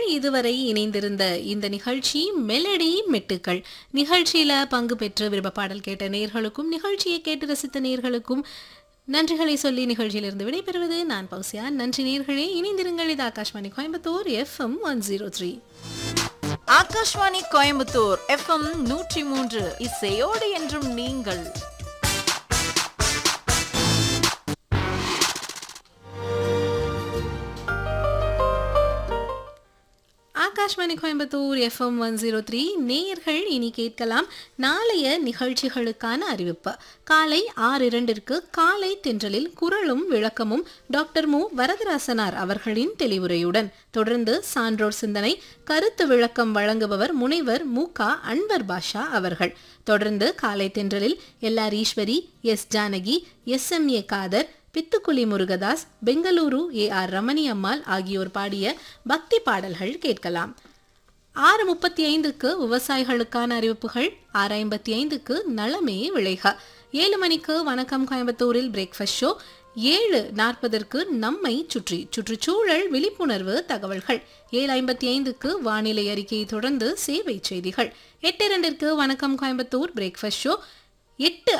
இதுவரை இணைந்திருந்த இந்த நிகழ்ச்சி மெலடி மெட்டுக்கள் நிகழ்ச்சியில பங்கு பெற்று விருப்ப பாடல் கேட்ட நேர்களுக்கும் நிகழ்ச்சியை கேட்டு ரசித்த நேர்களுக்கும் நன்றிகளை சொல்லி நிகழ்ச்சியிலிருந்து விடைபெறுவது நான் பௌசியா நன்றி நேர்களே இணைந்திருங்கள் இது Akashvani Coimbatore FM one zero three Akashvani Coimbatore FM நூற்றி மூன்று இசையோடு என்றும் நீங்கள் Akashvani Coimbatore FM one zero three நேயர்கள் இனி கேட்கலாம் நாளைய நிகழ்ச்சிகளுக்கான அறிவிப்பு காலை ஆறு இரண்டிற்கு காலை தென்றலில் குரலும் விளக்கமும் டாக்டர் மு வரதராசனார் அவர்களின் தெளிவுரையுடன் தொடர்ந்து சான்றோர் சிந்தனை கருத்து விளக்கம் வழங்குபவர் முனைவர் மு க அன்வர் பாஷா அவர்கள் தொடர்ந்து காலை தென்றலில் L R Eswari S Janaki S M A Khader Pithukuli Murugadas Bengaluru A R Ramani Ammal ஆகியோர் பாடிய பக்தி பாடல்கள் கேட்கலாம் ஆறு முப்பத்தி ஐந்துக்கு விவசாயிகளுக்கான அறிவிப்புகள் ஆறு ஐம்பத்தி ஐந்துக்கு நலமே விளைக ஏழு மணிக்கு வணக்கம் கோயம்புத்தூரில் பிரேக்ஃபாஸ்ட் ஷோ ஏழு நாற்பதற்கு நம்மை சுற்றி சுற்றுச்சூழல் விழிப்புணர்வு தகவல்கள் ஏழு ஐம்பத்தி ஐந்துக்கு வானிலை அறிக்கையை தொடர்ந்து சேவை செய்திகள் எட்டு இரண்டிற்கு வணக்கம் கோயம்புத்தூர் பிரேக்ஃபாஸ்ட் ஷோ எட்டு